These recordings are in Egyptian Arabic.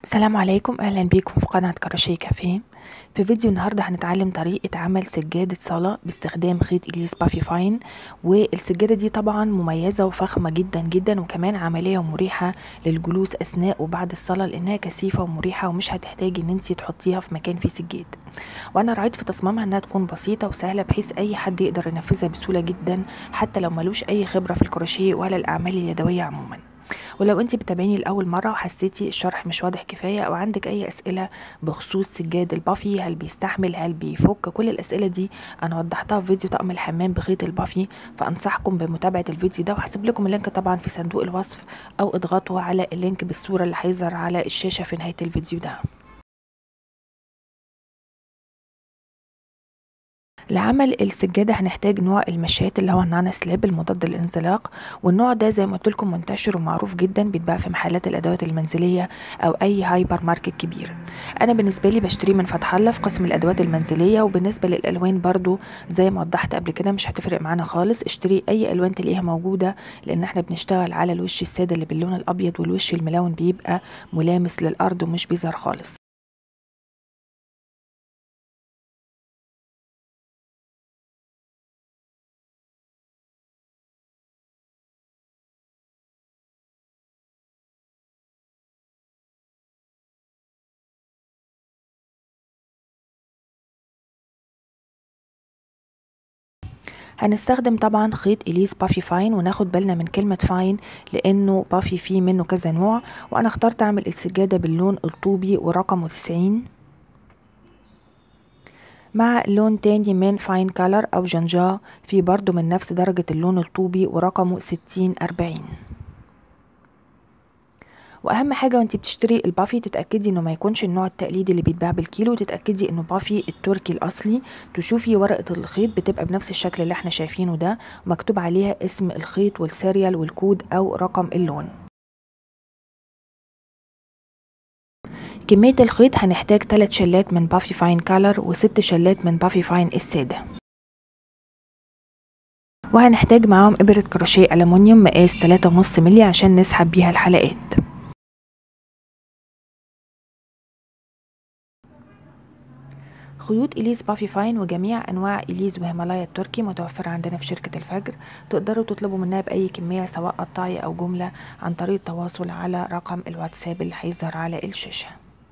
السلام عليكم اهلا بيكم في قناة كراشيه كافيه في فيديو النهاردة هنتعلم طريقة عمل سجادة صلاة باستخدام خيط إليس بافي فاين والسجادة دي طبعا مميزة وفخمة جدا جدا وكمان عملية ومريحة للجلوس أثناء وبعد الصلاة لأنها كثيفة ومريحة ومش هتحتاجي إن انتي تحطيها في مكان فيه سجاد وأنا راعيت في تصميمها إنها تكون بسيطة وسهلة بحيث أي حد يقدر ينفذها بسهولة جدا حتى لو ملوش أي خبرة في الكروشيه ولا الأعمال اليدوية عموما ولو انت بتابعيني لاول مره وحسيتي الشرح مش واضح كفايه او عندك اي اسئله بخصوص سجاد البافي هل بيستحمل هل بيفك كل الاسئله دي انا وضحتها في فيديو طقم الحمام بخيط البافي فانصحكم بمتابعه الفيديو ده وهسيب لكم اللينك طبعا في صندوق الوصف او اضغطوا على اللينك بالصوره اللي هيظهر على الشاشه في نهايه الفيديو ده لعمل السجادة هنحتاج نوع المشات اللي هو النانا سلاب المضاد للانزلاق والنوع ده زي ما قلت لكم منتشر ومعروف جدا بيتباع في محلات الادوات المنزلية او اي هايبر ماركت كبير انا بالنسبة لي بشتريه من فتح الله في قسم الادوات المنزلية وبالنسبة للالوان برضو زي ما وضحت قبل كده مش هتفرق معانا خالص اشتري اي الوان تلاقيها موجودة لان احنا بنشتغل على الوش السادة اللي باللون الابيض والوش الملون بيبقى ملامس للارض ومش بيظهر خالص هنستخدم طبعا خيط اليس بافي فاين وناخد بالنا من كلمة فاين لانه بافي فيه منه كذا نوع وانا اخترت اعمل السجادة باللون الطوبي ورقمه تسعين مع لون تاني من فاين كالر او جنجا في برضو من نفس درجة اللون الطوبي ورقمه ستين اربعين واهم حاجه وانت بتشتري البافي تتاكدي انه ما يكونش النوع التقليدي اللي بيتباع بالكيلو تتاكدي انه بافي التركي الاصلي تشوفي ورقه الخيط بتبقى بنفس الشكل اللي احنا شايفينه ده ومكتوب عليها اسم الخيط والسيريال والكود او رقم اللون كمية الخيط هنحتاج 3 شلات من بافي فاين كالر وست شلات من بافي فاين السادة وهنحتاج معاهم إبرة كروشيه ألمونيوم مقاس 3.5 مللي عشان نسحب بيها الحلقات خيوط إليز بافي فاين وجميع أنواع إليز وهيمالايا التركي متوفرة عندنا في شركة الفجر تقدروا تطلبوا منها بأي كمية سواء قطاعي أو جملة عن طريق التواصل على رقم الواتساب اللي هيظهر على الشاشة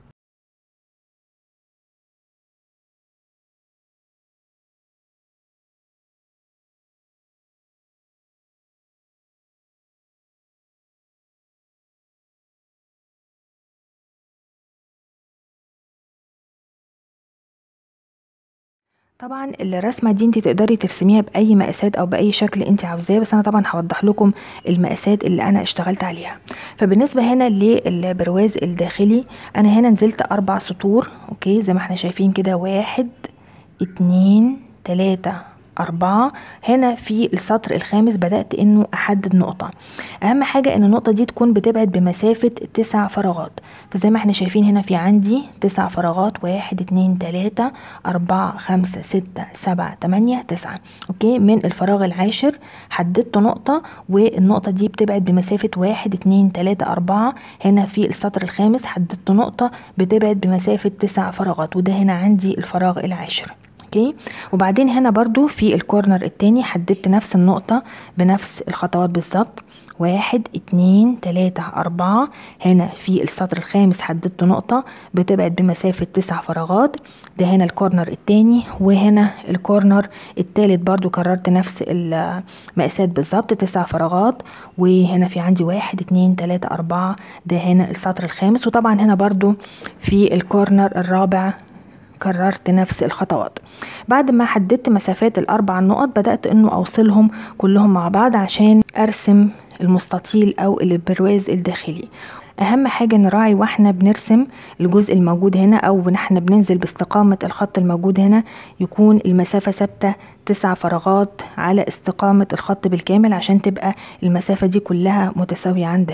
طبعا الرسمه دي انت تقدري ترسميها باي مقاسات او باي شكل انت عاوزاه بس انا طبعا هوضح لكم المقاسات اللي انا اشتغلت عليها فبالنسبه هنا للبرواز الداخلي انا هنا نزلت اربع سطور اوكي زي ما احنا شايفين كده واحد اتنين تلاته أربعة هنا في السطر الخامس بدأت إنه أحدد نقطة أهم حاجة إن النقطة دي تكون بتبعد بمسافة تسع فراغات فزي ما احنا شايفين هنا في عندي تسع فراغات واحد اتنين تلاتة أربعة خمسة ستة سبعة تمانية تسعة أوكي من الفراغ العاشر حددت نقطة والنقطة دي بتبعد بمسافة واحد اتنين تلاتة أربعة هنا في السطر الخامس حددت نقطة بتبعد بمسافة تسع فراغات وده هنا عندي الفراغ العاشر اوكي وبعدين هنا برضو في الكورنر التاني حددت نفس النقطة بنفس الخطوات بالظبط واحد اتنين تلاتة أربعة هنا في السطر الخامس حددت نقطة بتبعد بمسافة تسع فراغات ده هنا الكورنر التاني وهنا الكورنر التالت برضو كررت نفس المقاسات بالظبط تسع فراغات وهنا في عندي واحد اتنين تلاتة أربعة ده هنا السطر الخامس وطبعا هنا برضو في الكورنر الرابع كررت نفس الخطوات بعد ما حددت مسافات الاربع نقط بدأت انه اوصلهم كلهم مع بعض عشان ارسم المستطيل او البرواز الداخلي اهم حاجة نراعي واحنا بنرسم الجزء الموجود هنا او احنا بننزل باستقامة الخط الموجود هنا يكون المسافة ثابتة تسع فراغات على استقامة الخط بالكامل عشان تبقى المسافة دي كلها متساوية عندنا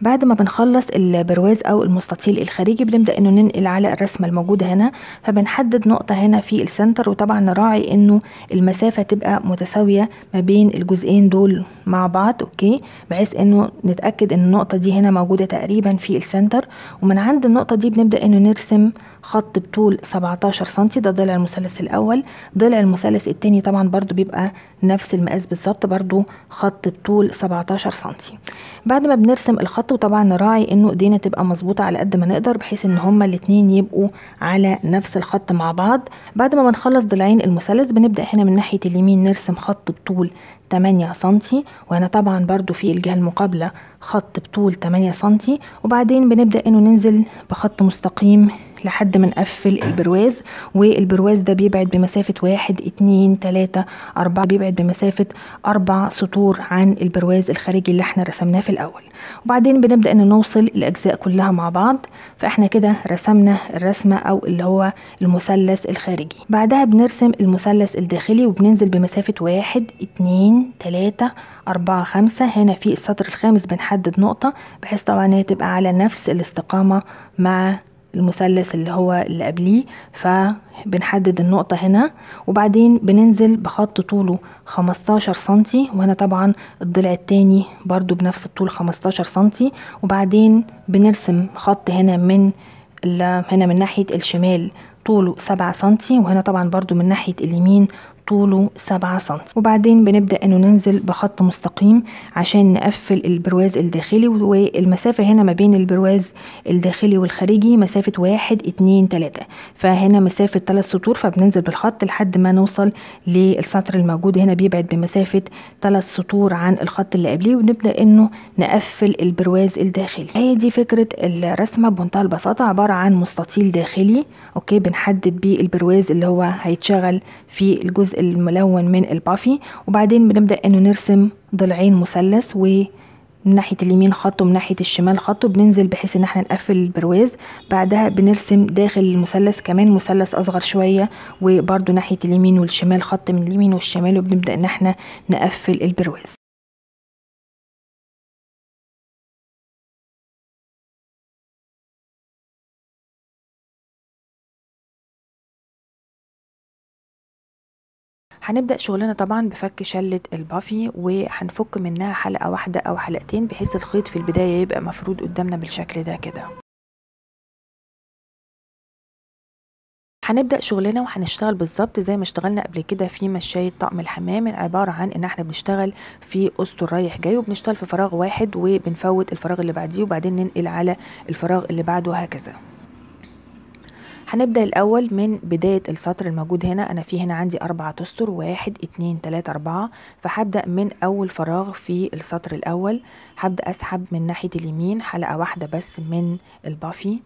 بعد ما بنخلص البرواز او المستطيل الخارجي بنبدا انه ننقل على الرسمه الموجوده هنا فبنحدد نقطه هنا في السنتر وطبعا نراعي انه المسافه تبقى متساويه ما بين الجزئين دول مع بعض اوكي بحيث انه نتاكد ان النقطه دي هنا موجوده تقريبا في السنتر ومن عند النقطه دي بنبدا انه نرسم خط بطول 17 سنتي ده ضلع المثلث الاول ضلع المثلث التاني طبعا برضو بيبقى نفس المقاس بالظبط برضو خط بطول 17 سنتي بعد ما بنرسم الخط وطبعا نراعي انه ايدينا تبقى مظبوطه على قد ما نقدر بحيث ان هما الاتنين يبقوا على نفس الخط مع بعض بعد ما بنخلص ضلعين المثلث بنبدا هنا من ناحيه اليمين نرسم خط بطول 8 سنتي وهنا طبعا برضو في الجهة المقابلة خط بطول 8 سنتي وبعدين بنبدأ انه ننزل بخط مستقيم لحد ما نقفل البرواز والبرواز ده بيبعد بمسافة واحد اتنين تلاتة أربعة بيبعد بمسافة أربع سطور عن البرواز الخارجي اللي احنا رسمناه في الأول وبعدين بنبدأ إن نوصل الأجزاء كلها مع بعض فاحنا كده رسمنا الرسمة أو اللي هو المثلث الخارجي بعدها بنرسم المثلث الداخلي وبننزل بمسافة واحد اتنين تلاتة أربعة خمسة هنا في السطر الخامس بنحدد نقطة بحيث طبعا هي تبقى على نفس الاستقامة مع المثلث اللي هو اللي قبليه فبنحدد النقطة هنا وبعدين بننزل بخط طوله 15 سنتي وهنا طبعا الضلع التاني برضو بنفس الطول 15 سنتي وبعدين بنرسم خط هنا من هنا من ناحية الشمال طوله 7 سنتي وهنا طبعا برضو من ناحية اليمين طوله 7 سم وبعدين بنبدأ انه ننزل بخط مستقيم عشان نقفل البرواز الداخلي والمسافة هنا ما بين البرواز الداخلي والخارجي مسافة واحد اتنين تلاتة فهنا مسافة تلات سطور فبننزل بالخط لحد ما نوصل للسطر الموجود هنا بيبعد بمسافة تلات سطور عن الخط اللي قبليه ونبدأ انه نقفل البرواز الداخلي هي دي فكرة الرسمة بمنتهى البساطة عبارة عن مستطيل داخلي اوكي بنحدد بيه البرواز اللي هو هيتشغل في الجزء الملون من البافي وبعدين بنبدأ انه نرسم ضلعين مثلث و من ناحية اليمين خط ومن ناحية الشمال خط وبننزل بحيث ان احنا نقفل البرواز بعدها بنرسم داخل المثلث كمان مثلث اصغر شوية وبرده ناحية اليمين والشمال خط من اليمين والشمال وبنبدأ ان احنا نقفل البرواز هنبدأ شغلنا طبعا بفك شلة البافي وهنفك منها حلقة واحدة أو حلقتين بحيث الخيط في البداية يبقى مفرود قدامنا بالشكل ده كده هنبدأ شغلنا وهنشتغل بالظبط زي ما اشتغلنا قبل كده في مشاية طقم الحمام عبارة عن ان احنا بنشتغل في اسطر رايح جاي وبنشتغل في فراغ واحد وبنفوت الفراغ اللي بعديه وبعدين ننقل على الفراغ اللي بعده وهكذا هنبدأ الأول من بداية السطر الموجود هنا أنا في هنا عندي أربعة أسطر واحد اتنين تلاتة أربعة فهبدأ من أول فراغ في السطر الأول هبدأ أسحب من ناحية اليمين حلقة واحدة بس من البافي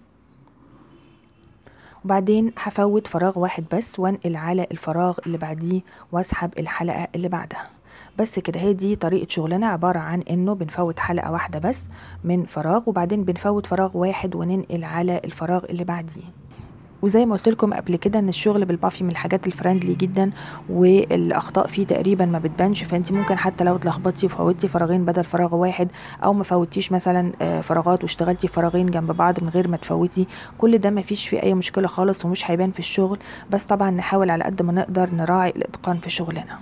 وبعدين هفوت فراغ واحد بس وانقل على الفراغ اللي بعديه واسحب الحلقة اللي بعدها بس كده هي دي طريقة شغلنا عبارة عن انه بنفوت حلقة واحدة بس من فراغ وبعدين بنفوت فراغ واحد وننقل على الفراغ اللي بعديه وزي ما قلت لكم قبل كده ان الشغل بالبافي من الحاجات الفريندلي جدا والاخطاء فيه تقريبا ما بتبانش فانت ممكن حتى لو اتلخبطتي وفوتي فراغين بدل فراغ واحد او ما فوتيش مثلا فراغات واشتغلتي فراغين جنب بعض من غير ما تفوتي كل ده ما فيش فيه اي مشكله خالص ومش هيبان في الشغل بس طبعا نحاول على قد ما نقدر نراعي الاتقان في شغلنا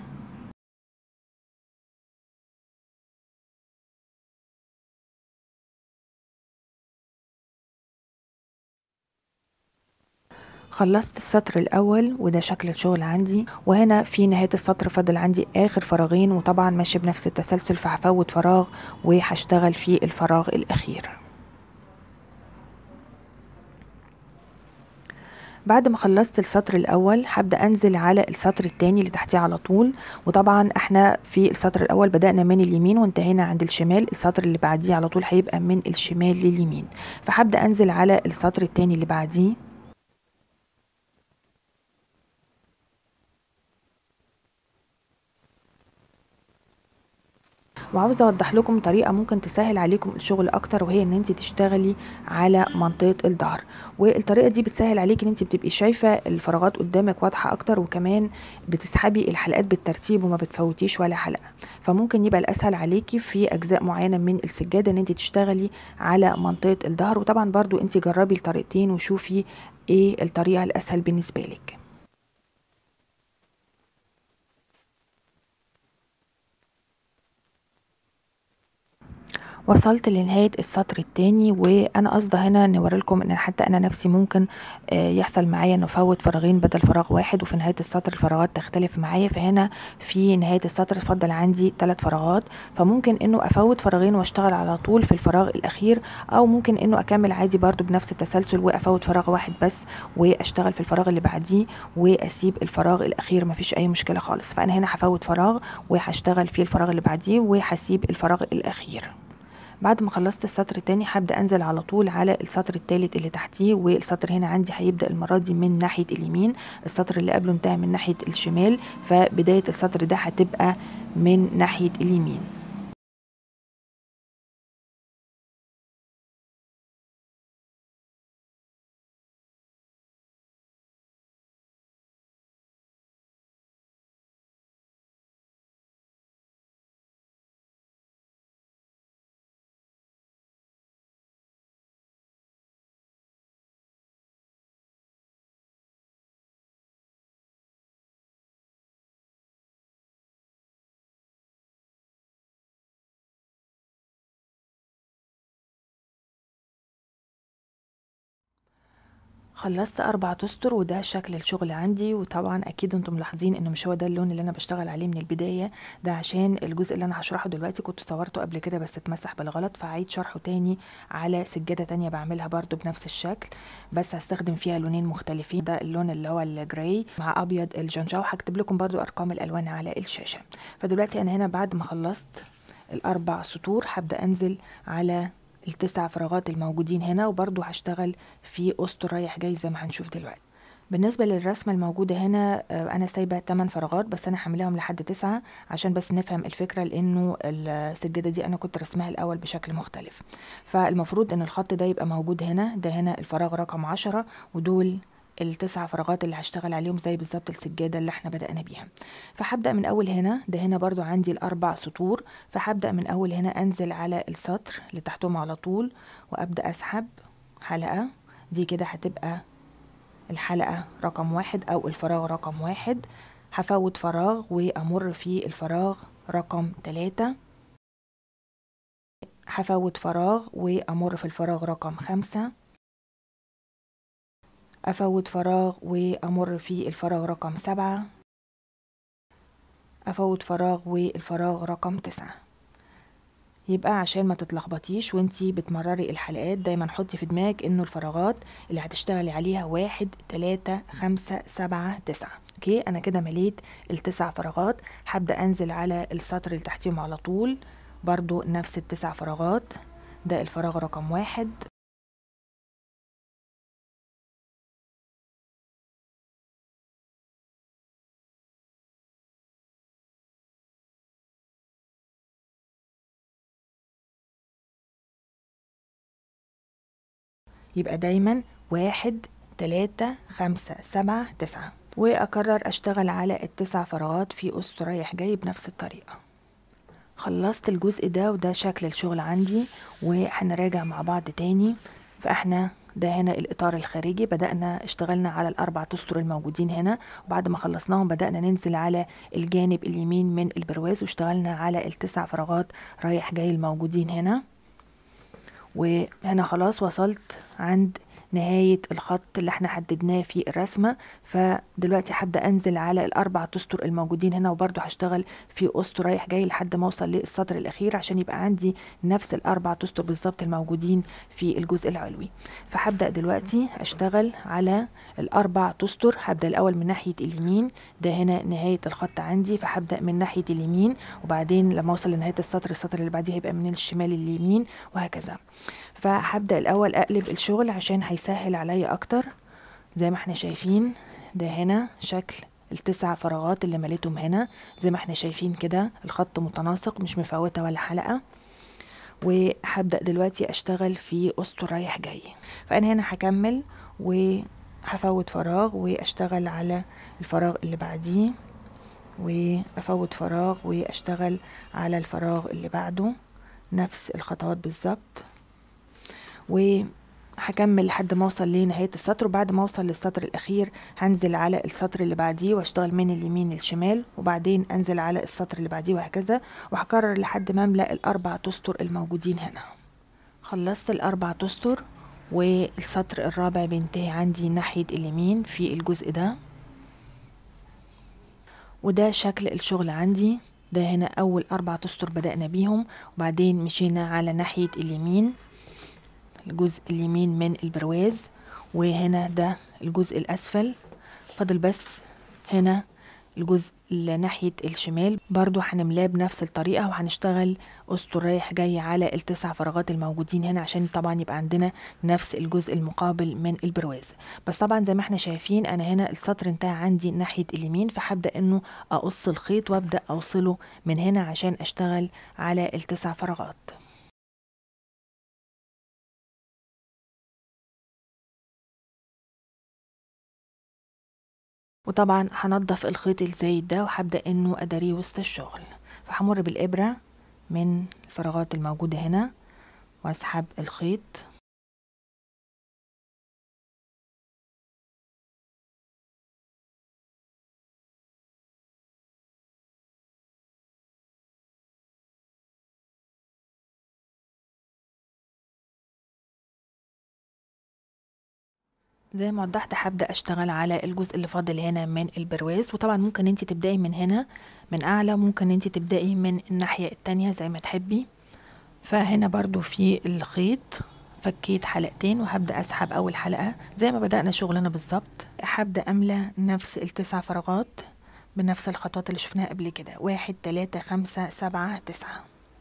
خلصت السطر الاول وده شكل الشغل عندي وهنا في نهايه السطر فاضل عندي اخر فراغين وطبعا ماشي بنفس التسلسل فهفوت فراغ وهشتغل في الفراغ الاخير بعد ما خلصت السطر الاول هبدا انزل على السطر الثاني اللي تحتيه على طول وطبعا احنا في السطر الاول بدانا من اليمين وانتهينا عند الشمال السطر اللي بعديه على طول هيبقى من الشمال لليمين فهبدا انزل على السطر الثاني اللي بعديه وعاوزه اوضح لكم طريقه ممكن تسهل عليكم الشغل اكتر وهي ان انت تشتغلي على منطقه الظهر والطريقه دي بتسهل عليك ان انت بتبقي شايفه الفراغات قدامك واضحه اكتر وكمان بتسحبي الحلقات بالترتيب وما بتفوتيش ولا حلقه فممكن يبقى الاسهل عليكي في اجزاء معينه من السجاده ان انت تشتغلي على منطقه الظهر وطبعا برضو انت جربي الطريقتين وشوفي ايه الطريقه الاسهل بالنسبه لك وصلت لنهاية السطر التاني وانا قصده هنا نوري لكم ان حتى انا نفسي ممكن يحصل معايا انه افوت فراغين بدل فراغ واحد وفي نهاية السطر الفراغات تختلف معايا فهنا في نهاية السطر اتفضل عندي ثلاث فراغات فممكن انه افوت فراغين واشتغل على طول في الفراغ الاخير او ممكن انه اكمل عادي برضو بنفس التسلسل وافوت فراغ واحد بس واشتغل في الفراغ اللي بعديه واسيب الفراغ الاخير مفيش اي مشكلة خالص فانا هنا هفوت فراغ وهشتغل في الفراغ اللي بعديه وهسيب الفراغ الاخير بعد ما خلصت السطر التاني هبدا انزل على طول على السطر التالت اللي تحتيه والسطر هنا عندي هيبدا المره دي من ناحيه اليمين السطر اللي قبله انتهى من ناحيه الشمال فبدايه السطر ده هتبقى من ناحيه اليمين خلصت اربع اسطر وده شكل الشغل عندي وطبعا اكيد انتم ملاحظين انه مش هو ده اللون اللي انا بشتغل عليه من البدايه ده عشان الجزء اللي انا هشرحه دلوقتي كنت صورته قبل كده بس اتمسح بالغلط فعيد شرحه تاني على سجاده تانية بعملها برضو بنفس الشكل بس هستخدم فيها لونين مختلفين ده اللون اللي هو الجراي مع ابيض الجنجا وهكتب لكم برضو ارقام الالوان على الشاشه فدلوقتي انا هنا بعد ما خلصت الاربع سطور هبدا انزل على التسع فراغات الموجودين هنا وبرضو هشتغل في اسطر رايح جاي زي ما هنشوف دلوقتي بالنسبة للرسمة الموجودة هنا أنا سايبة 8 فراغات بس أنا هعملهم لحد تسعة عشان بس نفهم الفكرة لأنه السجادة دي أنا كنت رسمها الأول بشكل مختلف فالمفروض أن الخط ده يبقى موجود هنا ده هنا الفراغ رقم عشرة ودول التسع فراغات اللي هشتغل عليهم زي بالظبط السجادة اللي احنا بدأنا بيها فهبدأ من أول هنا ده هنا برضو عندي الأربع سطور فهبدأ من أول هنا أنزل على السطر اللي تحتهم على طول وأبدأ أسحب حلقة دي كده هتبقى الحلقة رقم واحد أو الفراغ رقم واحد هفوت فراغ وأمر في الفراغ رقم تلاتة هفوت فراغ وأمر في الفراغ رقم خمسة أفوت فراغ وأمر في الفراغ رقم سبعة أفوت فراغ والفراغ رقم تسعة يبقى عشان ما تتلخبطيش وانتي بتمرري الحلقات دايما حطي في دماغك انه الفراغات اللي هتشتغلي عليها واحد تلاتة خمسة سبعة تسعة اوكي انا كده مليت التسع فراغات هبدأ انزل على السطر اللي تحتيهم على طول برضو نفس التسع فراغات ده الفراغ رقم واحد يبقى دايما واحد تلاتة خمسة سبعة تسعة وأكرر أشتغل على التسع فراغات في أسط رايح جاي بنفس الطريقة خلصت الجزء ده وده شكل الشغل عندي وهنراجع مع بعض تاني فاحنا ده هنا الإطار الخارجي بدأنا اشتغلنا على الأربع أسطر الموجودين هنا وبعد ما خلصناهم بدأنا ننزل على الجانب اليمين من البرواز واشتغلنا على التسع فراغات رايح جاي الموجودين هنا وهنا خلاص وصلت عند نهاية الخط اللي احنا حددناه في الرسمة فدلوقتي هبدأ انزل على الاربع اسطر الموجودين هنا وبرضو هشتغل في اسطر رايح جاي لحد ما اوصل للسطر الاخير عشان يبقى عندي نفس الاربع اسطر بالظبط الموجودين في الجزء العلوي فهبدأ دلوقتي اشتغل على الاربع اسطر هبدأ الاول من ناحية اليمين ده هنا نهاية الخط عندي فهبدأ من ناحية اليمين وبعدين لما اوصل لنهاية السطر السطر اللي بعديه هيبقى من الشمال اليمين وهكذا فهبدأ الأول أقلب الشغل عشان هيسهل عليا أكتر زي ما احنا شايفين ده هنا شكل التسع فراغات اللي مليتهم هنا زي ما احنا شايفين كده الخط متناسق مش مفوتة ولا حلقة وهبدأ دلوقتي اشتغل في اسطر رايح جاي فانا هنا هكمل وهفوت فراغ واشتغل على الفراغ اللي بعديه وافوت فراغ واشتغل على الفراغ اللي بعده نفس الخطوات بالظبط وهكمل لحد ما اوصل لنهايه السطر وبعد ما اوصل للسطر الاخير هنزل على السطر اللي بعديه واشتغل من اليمين للشمال وبعدين انزل على السطر اللي بعديه وهكذا وهكرر لحد ما املا الاربع تستر الموجودين هنا خلصت الاربع تستر والسطر الرابع بينتهي عندي ناحيه اليمين في الجزء ده وده شكل الشغل عندي ده هنا أول أربع تستر بدأنا بيهم وبعدين مشينا على ناحية اليمين الجزء اليمين من البرواز وهنا ده الجزء الأسفل فاضل بس هنا الجزء اللي ناحية الشمال برضو هنملاه بنفس الطريقة وهنشتغل أسطر رايح جاي على التسع فراغات الموجودين هنا عشان طبعا يبقى عندنا نفس الجزء المقابل من البرواز بس طبعا زي ما احنا شايفين أنا هنا السطر انتهى عندي ناحية اليمين فهبدأ إنه أقص الخيط وأبدأ أوصله من هنا عشان أشتغل على التسع فراغات وطبعا هنضف الخيط الزايد ده وهبدأ انه اداريه وسط الشغل فهمر بالابرة من الفراغات الموجودة هنا واسحب الخيط زي ما وضحت هبدأ اشتغل على الجزء اللي فاضل هنا من البرواز وطبعا ممكن انت تبدأي من هنا من اعلى ممكن انت تبدأي من الناحية التانية زي ما تحبي فهنا برضو في الخيط فكيت حلقتين وهبدأ اسحب اول حلقة زي ما بدأنا شغلنا بالظبط هبدأ املى نفس التسع فراغات بنفس الخطوات اللي شفناها قبل كده واحد تلاتة خمسة سبعة تسعة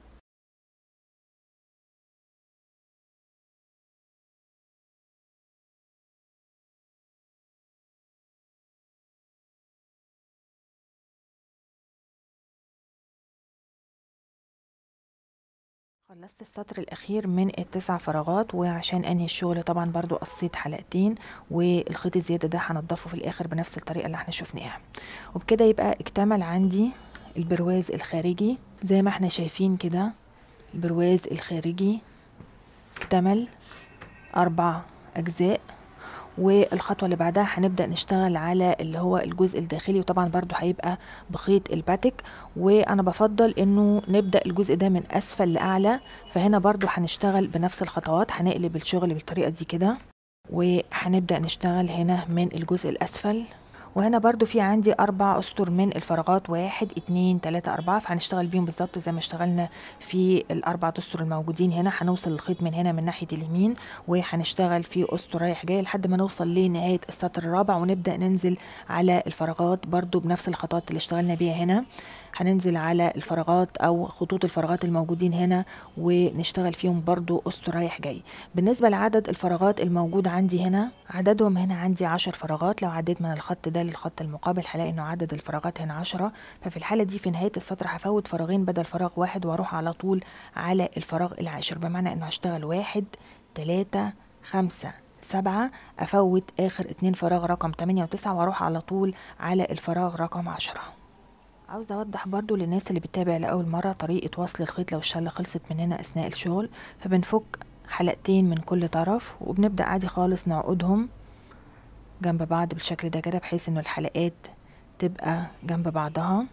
خلصت السطر الاخير من التسع فراغات وعشان انهي الشغل طبعا برضو قصيت حلقتين والخيط الزيادة ده هنضفه في الاخر بنفس الطريقة اللي احنا شفناها وبكده يبقى اكتمل عندي البرواز الخارجي زي ما احنا شايفين كده البرواز الخارجي اكتمل اربع اجزاء والخطوة اللي بعدها هنبدأ نشتغل على اللي هو الجزء الداخلي وطبعا برضو هيبقى بخيط الباتك وانا بفضل انه نبدأ الجزء ده من اسفل لاعلى فهنا برضو هنشتغل بنفس الخطوات هنقلب الشغل بالطريقة دي كده وهنبدأ نشتغل هنا من الجزء الاسفل وهنا برضو في عندي أربع أسطر من الفراغات واحد اتنين تلاتة أربعة فهنشتغل بيهم بالظبط زي ما اشتغلنا في الأربع أسطر الموجودين هنا هنوصل الخيط من هنا من ناحية اليمين وهنشتغل في أسطر رايح جاي لحد ما نوصل لنهاية السطر الرابع ونبدأ ننزل على الفراغات برضو بنفس الخطوات اللي اشتغلنا بيها هنا هننزل على الفراغات او خطوط الفراغات الموجودين هنا ونشتغل فيهم برضو اسطر رايح جاي بالنسبة لعدد الفراغات الموجود عندي هنا عددهم هنا عندي عشر فراغات لو عديت من الخط ده للخط المقابل هلاقي انه عدد الفراغات هنا عشرة ففي الحالة دي في نهاية السطر هفوت فراغين بدل فراغ واحد واروح على طول على الفراغ العاشر بمعنى انه هشتغل واحد تلاتة خمسة سبعة أفوت آخر اتنين فراغ رقم تمانية وتسعة وأروح على طول على الفراغ رقم عشرة عاوزة أوضح برضو للناس اللي بتتابع لأول مرة طريقة وصل الخيط لو الشلة خلصت مننا أثناء الشغل فبنفك حلقتين من كل طرف وبنبدأ عادي خالص نعقدهم جنب بعض بالشكل ده كده بحيث انه الحلقات تبقى جنب بعضها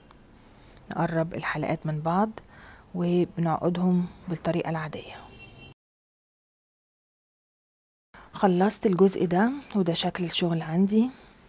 نقرب الحلقات من بعض وبنعقدهم بالطريقة العادية خلصت الجزء ده وده شكل الشغل عندي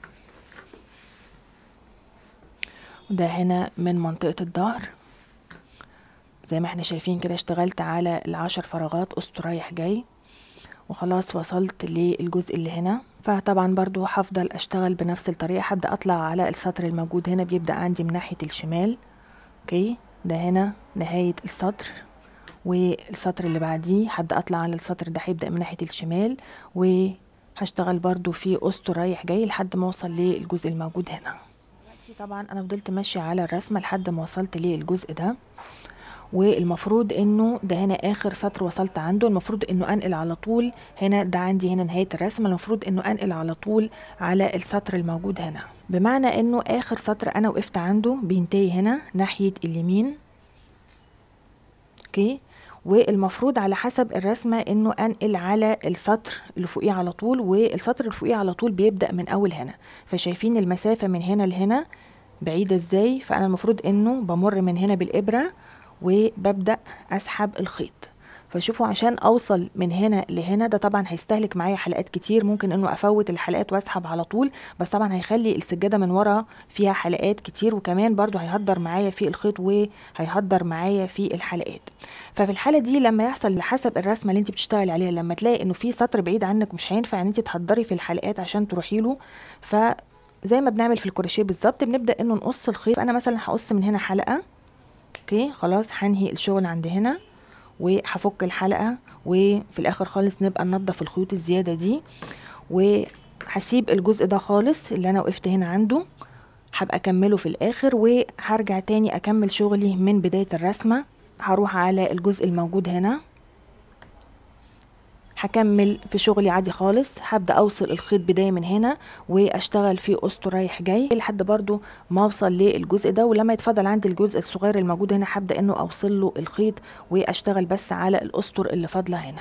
وده هنا من منطقة الظهر زي ما احنا شايفين كده اشتغلت على العشر فراغات اسطر رايح جاي وخلاص وصلت للجزء اللي هنا فطبعا برضو هفضل اشتغل بنفس الطريقة هبدأ اطلع على السطر الموجود هنا بيبدأ عندي من ناحية الشمال اوكي ده هنا نهاية السطر والسطر اللي بعديه هبدأ اطلع على السطر ده هيبدأ من ناحية الشمال وهشتغل برضو في اسطر رايح جاي لحد ما اوصل للجزء الموجود هنا دلوقتي طبعا انا فضلت ماشيه على الرسمه لحد ما وصلت للجزء ده والمفروض انه ده هنا اخر سطر وصلت عنده المفروض انه انقل على طول هنا ده عندي هنا نهايه الرسمه المفروض انه انقل على طول على السطر الموجود هنا بمعنى انه اخر سطر انا وقفت عنده بينتهي هنا ناحيه اليمين اوكي والمفروض على حسب الرسمة انه انقل على السطر اللي فوقيه على طول والسطر اللي فوقيه على طول بيبدأ من اول هنا فشايفين المسافة من هنا لهنا بعيدة ازاي فانا المفروض انه بمر من هنا بالابرة وببدأ اسحب الخيط فشوفوا عشان اوصل من هنا لهنا ده طبعا هيستهلك معايا حلقات كتير ممكن انه افوت الحلقات واسحب على طول بس طبعا هيخلي السجاده من ورا فيها حلقات كتير وكمان برضو هيهدر معايا في الخيط وهيهدر معايا في الحلقات ففي الحاله دي لما يحصل حسب الرسمه اللي انت بتشتغلي عليها لما تلاقي انه في سطر بعيد عنك مش هينفع ان انت تهدري في الحلقات عشان تروحي له ف زي ما بنعمل في الكروشيه بالظبط بنبدا انه نقص الخيط فانا مثلا هقص من هنا حلقه اوكي خلاص هنهي الشغل عند هنا وهفك الحلقه وفي الاخر خالص نبقى ننضف الخيوط الزياده دي وهسيب الجزء ده خالص اللي انا وقفت هنا عنده هبقى اكمله في الاخر وهرجع تاني اكمل شغلي من بدايه الرسمه هروح على الجزء الموجود هنا هكمل في شغلي عادي خالص هبدا اوصل الخيط بدايه من هنا واشتغل في قسطه رايح جاي لحد برضو ما اوصل للجزء ده ولما يتفضل عندي الجزء الصغير الموجود هنا هبدا انه اوصل له الخيط واشتغل بس على الاسطر اللي فاضله هنا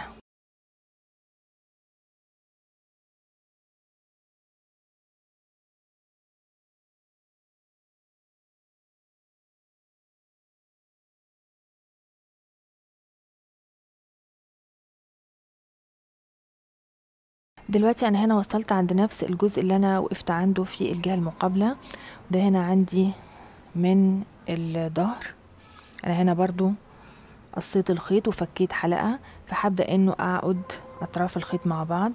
دلوقتي انا هنا وصلت عند نفس الجزء اللي انا وقفت عنده في الجهة المقابلة ده هنا عندي من الظهر انا هنا برضو قصيت الخيط وفكيت حلقة فهبدأ انه اقعد اطراف الخيط مع بعض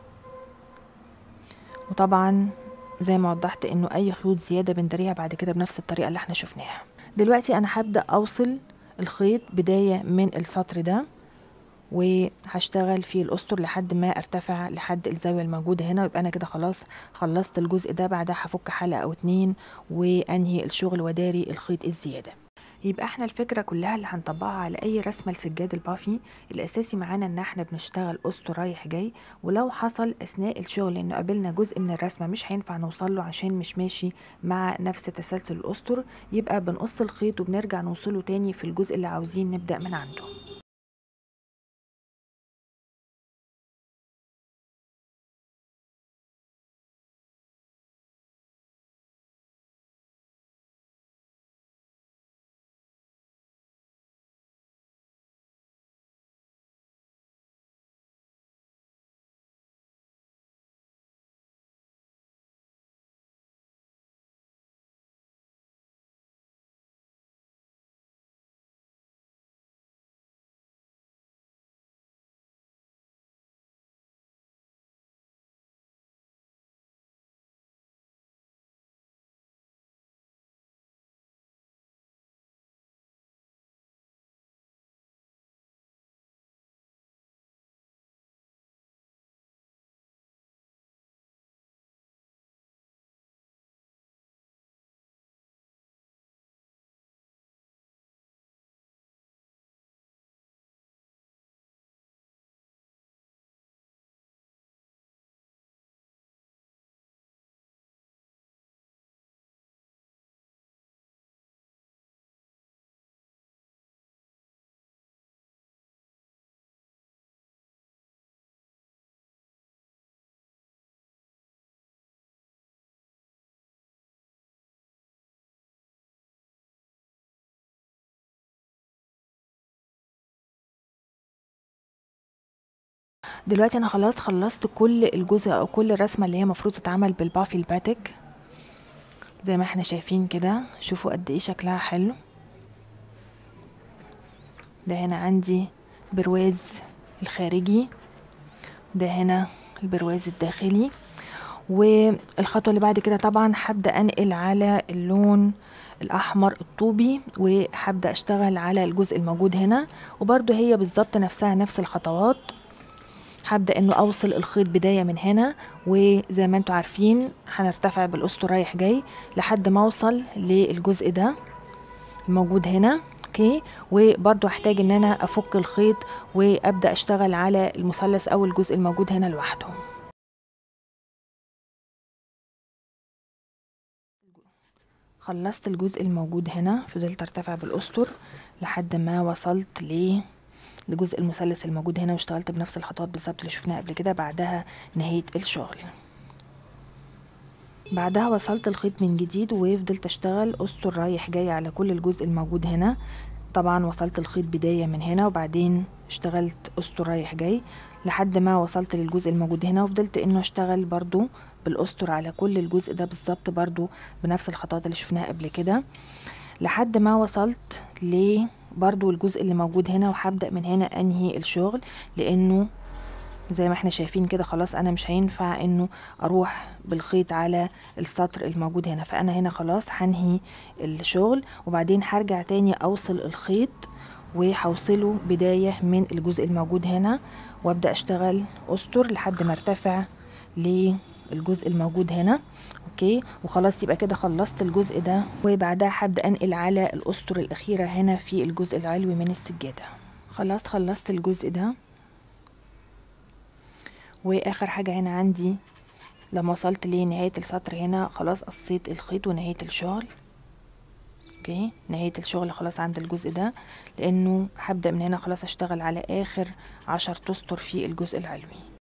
وطبعا زي ما وضحت انه اي خيوط زيادة بندريها بعد كده بنفس الطريقة اللي احنا شفناها دلوقتي انا هبدأ اوصل الخيط بداية من السطر ده وهشتغل في الاسطر لحد ما ارتفع لحد الزاوية الموجودة هنا ويبقى انا كده خلاص خلصت الجزء ده بعدها هفك حلقة او اتنين وانهي الشغل وداري الخيط الزيادة يبقى احنا الفكرة كلها اللي هنطبقها على اي رسمة لسجاد البافي الاساسي معانا ان احنا بنشتغل اسطر رايح جاي ولو حصل اثناء الشغل انه قابلنا جزء من الرسمة مش هينفع نوصل له عشان مش ماشي مع نفس تسلسل الاسطر يبقى بنقص الخيط وبنرجع نوصله تاني في الجزء اللي عاوزين نبدأ من عنده دلوقتي انا خلاص خلصت كل الجزء او كل الرسمه اللي هي المفروض تتعمل بالبافي الباتك زي ما احنا شايفين كده شوفوا قد ايه شكلها حلو ده هنا عندي برواز الخارجي ده هنا البرواز الداخلي والخطوه اللي بعد كده طبعا هبدا انقل على اللون الاحمر الطوبي وهبدا اشتغل على الجزء الموجود هنا وبرده هي بالظبط نفسها نفس الخطوات هبدأ انه اوصل الخيط بداية من هنا وزي ما انتوا عارفين هنرتفع بالاسطر رايح جاي لحد ما اوصل للجزء ده الموجود هنا اوكي وبرضو هحتاج ان انا افك الخيط وابدأ اشتغل على المثلث او الجزء الموجود هنا لوحده خلصت الجزء الموجود هنا فضلت ارتفع بالاسطر لحد ما وصلت ل لجزء المثلث الموجود هنا واشتغلت بنفس الخطوات بالظبط اللي شفناها قبل كده بعدها نهيت الشغل بعدها وصلت الخيط من جديد وفضلت اشتغل اسطر رايح جاي على كل الجزء الموجود هنا طبعا وصلت الخيط بداية من هنا وبعدين اشتغلت اسطر رايح جاي لحد ما وصلت للجزء الموجود هنا وفضلت انه اشتغل برضو بالاسطر على كل الجزء ده بالظبط برضو بنفس الخطوات اللي شفناها قبل كده لحد ما وصلت ل برضو الجزء اللي موجود هنا وهبدأ من هنا انهي الشغل لانه زي ما احنا شايفين كده خلاص انا مش هينفع انه اروح بالخيط على السطر الموجود هنا فانا هنا خلاص هنهي الشغل وبعدين هرجع تاني اوصل الخيط وهوصله بداية من الجزء الموجود هنا وابدأ اشتغل اسطر لحد ما ارتفع للجزء الموجود هنا اوكي وخلاص يبقى كده خلصت الجزء ده وبعدها هبدأ انقل على الاسطر الاخيرة هنا في الجزء العلوي من السجادة خلاص خلصت الجزء ده واخر حاجة هنا عندي لما وصلت لنهاية السطر هنا خلاص قصيت الخيط ونهاية الشغل اوكي نهاية الشغل خلاص عند الجزء ده لانه هبدأ من هنا خلاص اشتغل على اخر عشر تسطر في الجزء العلوي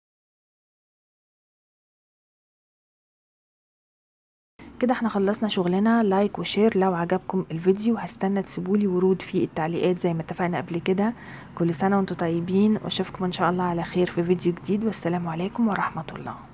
كده احنا خلصنا شغلنا لايك وشير لو عجبكم الفيديو هستنى تسيبولي ورود في التعليقات زي ما اتفقنا قبل كده كل سنة وانتم طيبين واشوفكم ان شاء الله على خير في فيديو جديد والسلام عليكم ورحمة الله